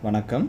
வணக்கம்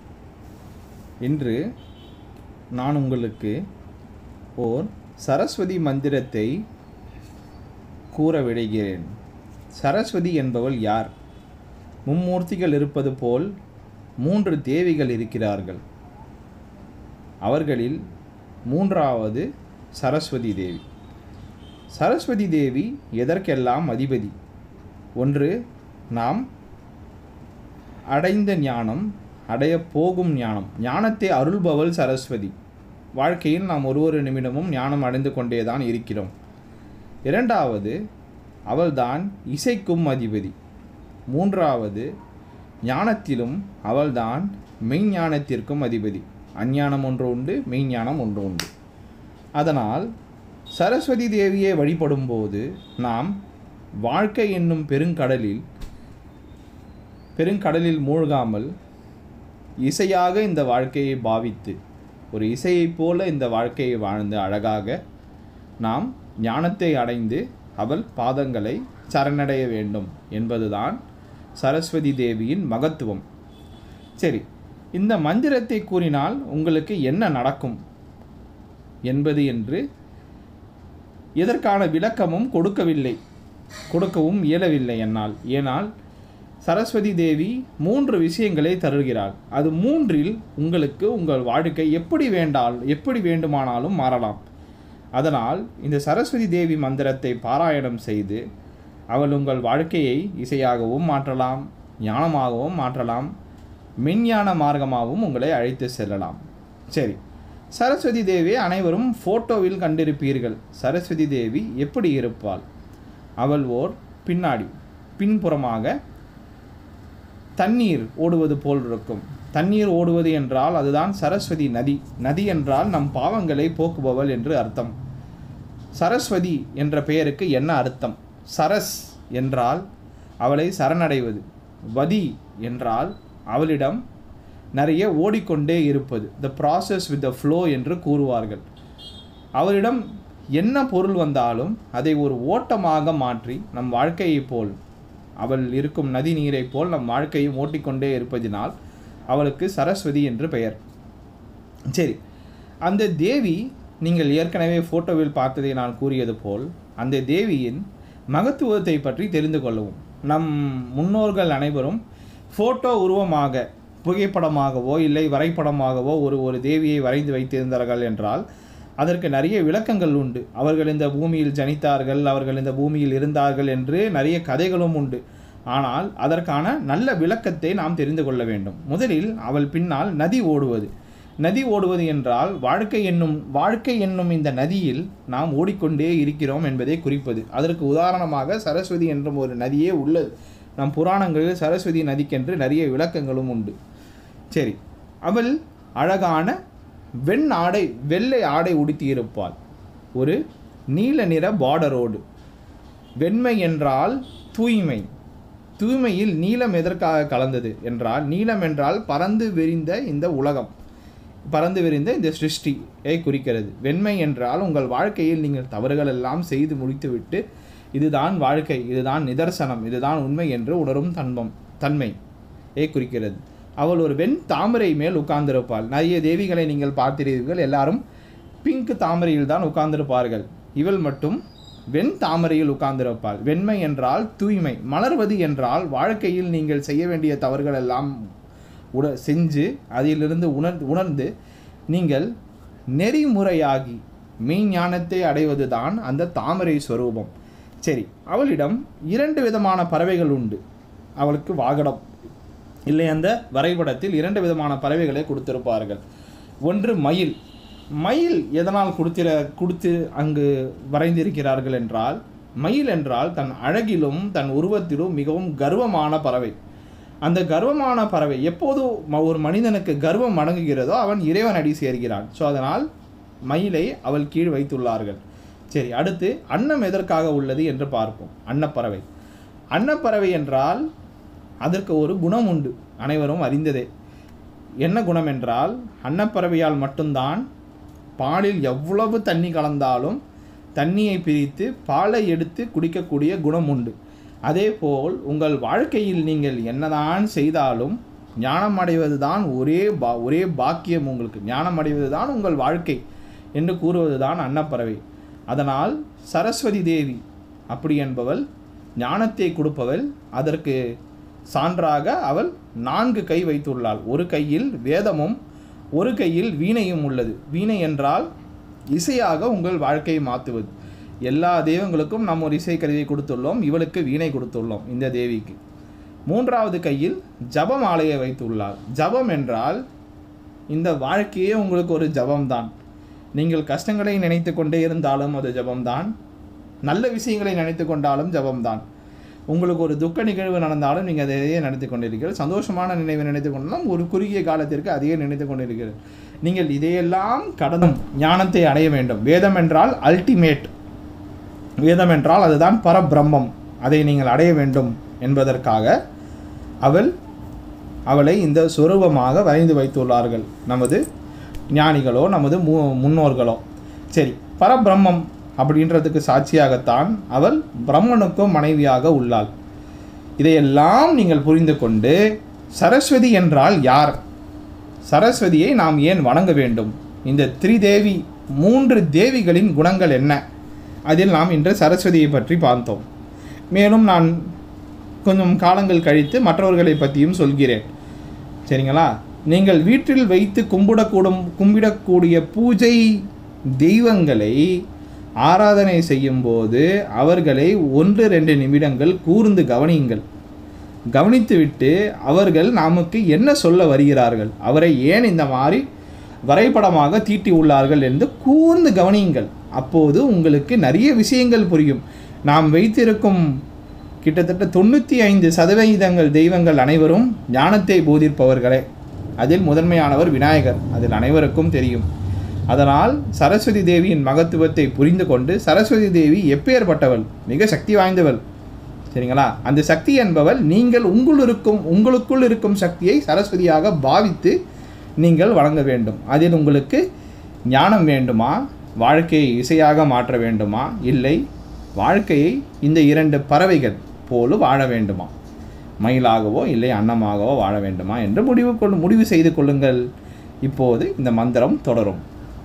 இன்று நான் உங்களுக்கு ஓர் சரஸ்வதி மந்திரத்தை கூற விடுகிறேன் சரஸ்வதி என்பவள் யார் மும்மூர்த்திகள் இருப்பது போல் மூன்று தேவிகள் இருக்கிறார்கள் அவர்களில் மூன்றாவது சரஸ்வதி தேவி சரஸ்வதி தேவி எதற்கெல்லாம் அதிபதி ஒன்று நாம் அடைந்த ஞானம் அடையப் போகும் ஞானம் ஞானத்தை அருள்பவள் சரஸ்வதி வாழ்க்கையில் நாம் ஒரு ஒரு நிமிடமும் ஞானம் அடைந்து கொண்டே தான் இருக்கிறோம் இரண்டாவது அவள்தான் இசைக்கும் அதிபதி மூன்றாவது ஞானத்திலும் அவள்தான் மெய்ஞானத்திற்கும் அதிபதி அஞ்ஞானம் ஒன்று உண்டு மெய்ஞானம் ஒன்று உண்டு அதனால் சரஸ்வதி தேவியை வழிபடும்போது நாம் வாழ்க்கை என்னும் பெருங்கடலில் பெருங்கடலில் மூழ்காமல் இசையாக இந்த வாழ்க்கையை பாவித்து ஒரு இசையைப் போல இந்த வாழ்க்கையை வாழ்ந்து அழகாக நாம் ஞானத்தை அடைந்து அவள் பாதங்களை சரணடைய வேண்டும் என்பதுதான் சரஸ்வதி தேவியின் மகத்துவம் சரி இந்த மந்திரத்தை கூறினால் உங்களுக்கு என்ன நடக்கும் என்பது என்று இதற்கான விளக்கமும் கொடுக்கவில்லை கொடுக்கவும் இயலவில்லை என்னால் ஏனால் சரஸ்வதி தேவி மூன்று விஷயங்களை தருகிறாள் அது மூன்றில் உங்களுக்கு உங்கள் வாழ்க்கை எப்படி வேண்டால் எப்படி வேண்டுமானாலும் மாறலாம் அதனால் இந்த சரஸ்வதி தேவி மந்திரத்தை பாராயணம் செய்து அவள் உங்கள் வாழ்க்கையை இசையாகவும் மாற்றலாம் ஞானமாகவும் மாற்றலாம் மெஞ்ஞான மார்க்கமாகவும் உங்களை அழைத்து செல்லலாம் சரி சரஸ்வதி தேவி அனைவரும் ஃபோட்டோவில் கண்டிருப்பீர்கள் சரஸ்வதி தேவி எப்படி இருப்பாள் அவள் ஓர் பின்னாடி பின்புறமாக தண்ணீர் ஓடுவது போல் இருக்கும் தண்ணீர் ஓடுவது என்றால் அதுதான் சரஸ்வதி நதி நதி என்றால் நம் பாவங்களை போக்குபவள் என்று அர்த்தம் சரஸ்வதி என்ற பெயருக்கு என்ன அர்த்தம் சரஸ் என்றால் அவளை சரணடைவது வதி என்றால் அவளிடம் நிறைய ஓடிக்கொண்டே இருப்பது the process with the flow என்று கூறுவார்கள் அவளிடம் என்ன பொருள் வந்தாலும் அதை ஒரு ஓட்டமாக மாற்றி நம் வாழ்க்கையைப் போல் அவள் இருக்கும் நதி நீரைப் போல் நம் வாழ்க்கையும் ஓட்டிக்கொண்டே இருப்பதினால் அவளுக்கு சரஸ்வதி என்று பெயர் சரி அந்த தேவி நீங்கள் ஏற்கனவே ஃபோட்டோவில் பார்த்ததை நான் கூறியது போல் அந்த தேவியின் மகத்துவத்தை பற்றி தெரிந்து கொள்ளவும் நம் முன்னோர்கள் அனைவரும் ஃபோட்டோ உருவமாக புகைப்படமாகவோ இல்லை வரைபடமாகவோ ஒரு ஒரு தேவியை வரைந்து வைத்திருந்தார்கள் என்றால் அதற்கு நிறைய விளக்கங்கள் உண்டு அவர்கள் இந்த பூமியில் ஜனித்தார்கள் அவர்கள் இந்த பூமியில் இருந்தார்கள் என்று நிறைய கதைகளும் உண்டு ஆனால் அதற்கான நல்ல விளக்கத்தை நாம் தெரிந்து கொள்ள வேண்டும் முதலில் அவள் பின்னால் நதி ஓடுவது நதி ஓடுவது என்றால் வாழ்க்கை என்னும் வாழ்க்கை என்னும் இந்த நதியில் நாம் ஓடிக்கொண்டே இருக்கிறோம் என்பதை குறிப்பது அதற்கு உதாரணமாக சரஸ்வதி என்றும் ஒரு நதியே உள்ளது நம் புராணங்களில் சரஸ்வதி நதிக்கென்று நிறைய விளக்கங்களும் உண்டு சரி அவள் அழகான வெண் ஆடை வெள்ளை ஆடை உடுத்தி இருப்பாள் ஒரு நீல நிற பார்டரோடு வெண்மை என்றால் தூய்மை தூய்மையில் நீலம் எதற்காக கலந்தது என்றால் நீலம் என்றால் பறந்து விரிந்த இந்த உலகம் பறந்து விரிந்த இந்த சிருஷ்டியை குறிக்கிறது வெண்மை என்றால் உங்கள் வாழ்க்கையில் நீங்கள் தவறுகள் எல்லாம் செய்து முடித்துவிட்டு இதுதான் வாழ்க்கை இதுதான் நிதர்சனம் இதுதான் உண்மை என்று உணரும் தன்மம் தன்மை ஏ குறிக்கிறது அவள் ஒரு வெண் தாமரை மேல் உட்கார்ந்திருப்பாள் நிறைய தேவிகளை நீங்கள் பார்த்திருப்பீர்கள் எல்லாரும் பிங்க் தாமரையில் தான் உட்கார்ந்திருப்பார்கள் இவள் மட்டும் வெண் தாமரையில் உட்கார்ந்திருப்பாள் வெண்மை என்றால் தூய்மை மலர்வது என்றால் வாழ்க்கையில் நீங்கள் செய்ய வேண்டிய தவறுகள் எல்லாம் உட செஞ்சு அதிலிருந்து உணர் உணர்ந்து நீங்கள் நெறிமுறையாகி மெய்ஞானத்தை அடைவது தான் அந்த தாமரை ஸ்வரூபம் சரி அவளிடம் இரண்டு விதமான பறவைகள் உண்டு அவளுக்கு வாகடம் இல்லை அந்த வரைபடத்தில் இரண்டு விதமான பறவைகளை கொடுத்திருப்பார்கள் ஒன்று மயில் மயில் எதனால் கொடுத்திர கொடுத்து அங்கு வரைந்திருக்கிறார்கள் என்றால் மயில் என்றால் தன் அழகிலும் தன் உருவத்திலும் மிகவும் கர்வமான பறவை அந்த கர்வமான பறவை எப்போது ம- ஒரு மனிதனுக்கு கர்வம் அடங்குகிறதோ அவன் இறைவன் அடி சேர்கிறான் ஸோ அதனால் மயிலை அவள் கீழ் வைத்துள்ளார்கள் சரி அடுத்து அன்னம் எதற்காக உள்ளது என்று பார்ப்போம் அன்னப்பறவை அன்னப்பறவை என்றால் அதற்கு ஒரு குணம் உண்டு அனைவரும் அறிந்ததே என்ன குணம் என்றால் அன்னப்பறவையால் மட்டும்தான் பாலில் எவ்வளவு தண்ணி கலந்தாலும் தண்ணியை பிரித்து பாலை எடுத்து குடிக்கக்கூடிய குணம் உண்டு அதேபோல் உங்கள் வாழ்க்கையில் நீங்கள் என்னதான் செய்தாலும் ஞானம் அடைவது தான் ஒரே பா ஒரே பாக்கியம் உங்களுக்கு ஞானம் அடைவது தான் உங்கள் வாழ்க்கை என்று கூறுவது தான் அன்னப்பறவை அதனால் சரஸ்வதி தேவி அப்படி என்பவள் ஞானத்தை கொடுப்பவள் அதற்கு சான்றாக அவள் நான்கு கை வைத்துள்ளாள் ஒரு கையில் வேதமும் ஒரு கையில் வீணையும் உள்ளது வீணை என்றால் இசையாக உங்கள் வாழ்க்கையை மாற்றுவது எல்லா தெய்வங்களுக்கும் நாம் ஒரு இசை கருவியை கொடுத்துள்ளோம் இவளுக்கு வீணை கொடுத்துள்ளோம் இந்த தேவிக்கு மூன்றாவது கையில் ஜபமாலையை வைத்துள்ளார் ஜபம் என்றால் இந்த வாழ்க்கையே உங்களுக்கு ஒரு ஜபம்தான் நீங்கள் கஷ்டங்களை நினைத்து கொண்டே இருந்தாலும் அது ஜபம்தான் நல்ல விஷயங்களை நினைத்து கொண்டாலும் ஜபம்தான் உங்களுக்கு ஒரு துக்க நிகழ்வு நடந்தாலும் நீங்கள் அதையே நினைத்து கொண்டிருக்கிறீர்கள் சந்தோஷமான நினைவை நினைத்து கொண்டாலும் ஒரு குறுகிய காலத்திற்கு அதையே நினைத்து கொண்டிருக்கிறது நீங்கள் இதையெல்லாம் கடந்தும் ஞானத்தை அடைய வேண்டும் வேதம் என்றால் அல்டிமேட் வேதம் என்றால் அதுதான் பரபிரம்மம் அதை நீங்கள் அடைய வேண்டும் என்பதற்காக அவள் அவளை இந்த சொரூபமாக வரைந்து வைத்துள்ளார்கள் நமது ஞானிகளோ நமது மு முன்னோர்களோ சரி பரபிரம்மம் அப்படின்றதுக்கு சாட்சியாகத்தான் அவள் பிரம்மனுக்கும் மனைவியாக உள்ளாள் இதையெல்லாம் நீங்கள் புரிந்து கொண்டு சரஸ்வதி என்றால் யார் சரஸ்வதியை நாம் ஏன் வணங்க வேண்டும் இந்த திரிதேவி மூன்று தேவிகளின் குணங்கள் என்ன அதில் நாம் இன்று சரஸ்வதியை பற்றி பார்த்தோம் மேலும் நான் கொஞ்சம் காலங்கள் கழித்து மற்றவர்களை பற்றியும் சொல்கிறேன் சரிங்களா நீங்கள் வீட்டில் வைத்து கும்பிடக்கூடும் கும்பிடக்கூடிய பூஜை தெய்வங்களை ஆராதனை செய்யும்போது அவர்களை ஒன்று ரெண்டு நிமிடங்கள் கூர்ந்து கவனியுங்கள் கவனித்துவிட்டு அவர்கள் நமக்கு என்ன சொல்ல வருகிறார்கள் அவரை ஏன் இந்த மாதிரி வரைபடமாக தீட்டி உள்ளார்கள் என்று கூர்ந்து கவனியுங்கள் அப்போது உங்களுக்கு நிறைய விஷயங்கள் புரியும் நாம் வைத்திருக்கும் கிட்டத்தட்ட தொண்ணூற்றி ஐந்து சதவிகிதங்கள் தெய்வங்கள் அனைவரும் ஞானத்தை போதிப்பவர்களே அதில் முதன்மையானவர் விநாயகர் அதில் அனைவருக்கும் தெரியும் அதனால் சரஸ்வதி தேவியின் மகத்துவத்தை புரிந்து கொண்டு சரஸ்வதி தேவி எப்பேற்பட்டவள் மிக சக்தி வாய்ந்தவள் சரிங்களா அந்த சக்தி என்பவள் நீங்கள் உங்கள் இருக்கும் உங்களுக்குள் இருக்கும் சக்தியை சரஸ்வதியாக பாவித்து நீங்கள் வழங்க வேண்டும் அதில் உங்களுக்கு ஞானம் வேண்டுமா வாழ்க்கையை இசையாக மாற்ற வேண்டுமா இல்லை வாழ்க்கையை இந்த இரண்டு பறவைகள் போல வாழ வேண்டுமா மயிலாகவோ இல்லை அன்னமாகவோ வாழ வேண்டுமா என்று முடிவு கொண்டு முடிவு செய்து கொள்ளுங்கள் இப்போது இந்த மந்திரம் தொடரும்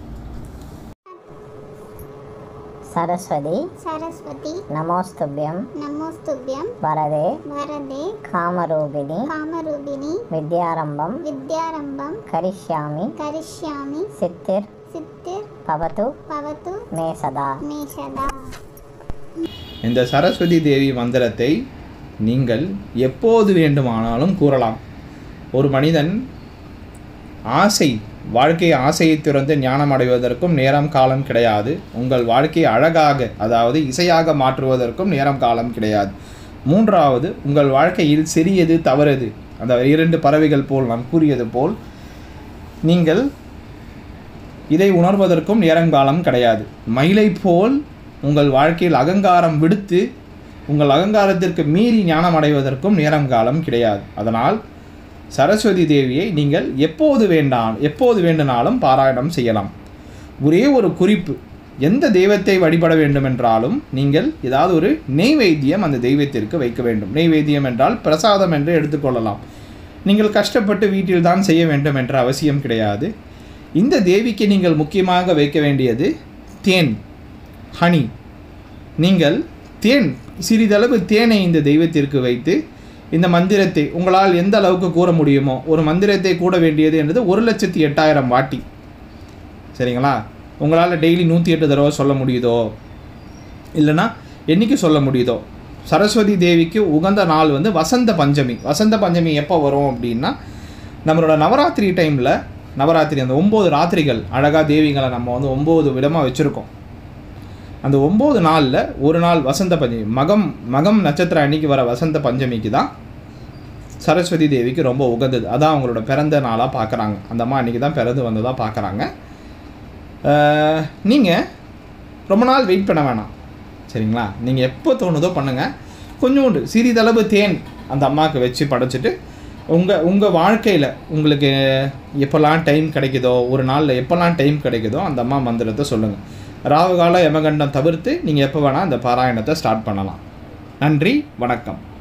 सरस्वती सरस्वती नमोस्तुभ्यं नमोस्तुभ्यं वरदे वरदे कामरूपिणि कामरूपिणि विद्यारम्भं विद्यारम्भं करिष्यामि करिष्यामि सिद्धिर् सिद्धिर् भवतु भवतु मे सदा मे सदा இந்த சரஸ்வதி தேவி மந்திரத்தை நீங்கள் எப்போது வேண்டுமானாலும் கூறலாம் ஒரு மனிதன் ஆசை வாழ்க்கை ஆசையை திறந்து ஞானம் அடைவதற்கும் நேரம் காலம் கிடையாது உங்கள் வாழ்க்கையை அழகாக அதாவது இசையாக மாற்றுவதற்கும் நேரம் காலம் கிடையாது மூன்றாவது உங்கள் வாழ்க்கையில் சிறியது தவறது அந்த இரண்டு பறவைகள் போல் நான் கூறியது போல் நீங்கள் இதை உணர்வதற்கும் நேரங்காலம் கிடையாது மயிலை போல் உங்கள் வாழ்க்கையில் அகங்காரம் விடுத்து உங்கள் அகங்காரத்திற்கு மீறி ஞானம் அடைவதற்கும் நேரம் காலம் கிடையாது அதனால் சரஸ்வதி தேவியை நீங்கள் எப்போது வேண்டாம் எப்போது வேண்டுனாலும் பாராயணம் செய்யலாம் ஒரே ஒரு குறிப்பு எந்த தெய்வத்தை வழிபட வேண்டும் என்றாலும் நீங்கள் ஏதாவது ஒரு நெய்வேத்தியம் அந்த தெய்வத்திற்கு வைக்க வேண்டும் நெய்வேத்தியம் என்றால் பிரசாதம் என்று எடுத்துக்கொள்ளலாம் நீங்கள் கஷ்டப்பட்டு வீட்டில் தான் செய்ய வேண்டும் என்ற அவசியம் கிடையாது இந்த தேவிக்கு நீங்கள் முக்கியமாக வைக்க வேண்டியது தேன் ஹனி நீங்கள் தேன் சிறிதளவு தேனை இந்த தெய்வத்திற்கு வைத்து இந்த மந்திரத்தை உங்களால் எந்த அளவுக்கு கூற முடியுமோ ஒரு மந்திரத்தை கூட வேண்டியது என்றது ஒரு லட்சத்தி எட்டாயிரம் வாட்டி சரிங்களா உங்களால் டெய்லி நூற்றி எட்டு தடவை சொல்ல முடியுதோ இல்லைன்னா என்னைக்கு சொல்ல முடியுதோ சரஸ்வதி தேவிக்கு உகந்த நாள் வந்து வசந்த பஞ்சமி வசந்த பஞ்சமி எப்போ வரும் அப்படின்னா நம்மளோட நவராத்திரி டைமில் நவராத்திரி அந்த ஒம்பது ராத்திரிகள் அழகாக தேவிகளை நம்ம வந்து ஒம்பது விதமாக வச்சுருக்கோம் அந்த ஒம்பது நாளில் ஒரு நாள் வசந்த பஞ்சமி மகம் மகம் நட்சத்திரம் அன்னைக்கு வர வசந்த பஞ்சமிக்கு தான் சரஸ்வதி தேவிக்கு ரொம்ப உகந்தது அதான் அவங்களோட பிறந்த நாளாக பார்க்குறாங்க அந்த அம்மா அன்றைக்கி தான் பிறந்து வந்ததாக பார்க்குறாங்க நீங்கள் ரொம்ப நாள் வெயிட் பண்ண வேணாம் சரிங்களா நீங்கள் எப்போ தோணுதோ பண்ணுங்கள் கொஞ்சோண்டு சிறிதளவு தேன் அந்த அம்மாவுக்கு வச்சு படைச்சிட்டு உங்கள் உங்கள் வாழ்க்கையில் உங்களுக்கு எப்போல்லாம் டைம் கிடைக்குதோ ஒரு நாளில் எப்போல்லாம் டைம் கிடைக்குதோ அந்த அம்மா மந்திரத்தை சொல்லுங்கள் ராகுகால யமகண்டம் தவிர்த்து நீங்கள் எப்போ வேணால் அந்த பாராயணத்தை ஸ்டார்ட் பண்ணலாம் நன்றி வணக்கம்